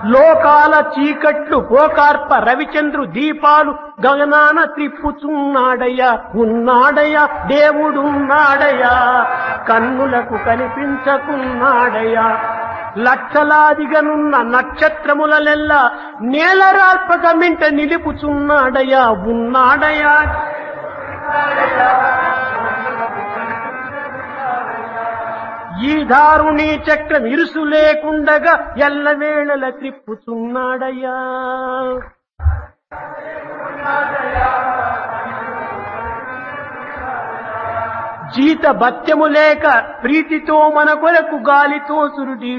లోకాల చీకట్లు పోకార్ప రవిచంద్రు దీపాలు గగనాన త్రిప్పుచున్నాడయ్యా ఉన్నాడయ్యా దేవుడున్నాడయ్యా కన్నులకు కనిపించకున్నాడయ్యా లక్షలాదిగనున్న నక్షత్రములలెల్లా నేలరాల్పక మింట నిలుపుచున్నాడయ్యా ఉన్నాడయ్యా ఈ దారుణి చక్రం ఇరుసు లేకుండగా ఎల్లవేళల త్రిప్పుచున్నాడయ్యా జీత భత్యము లేక ప్రీతితో మన కొరకు గాలితో సురుడి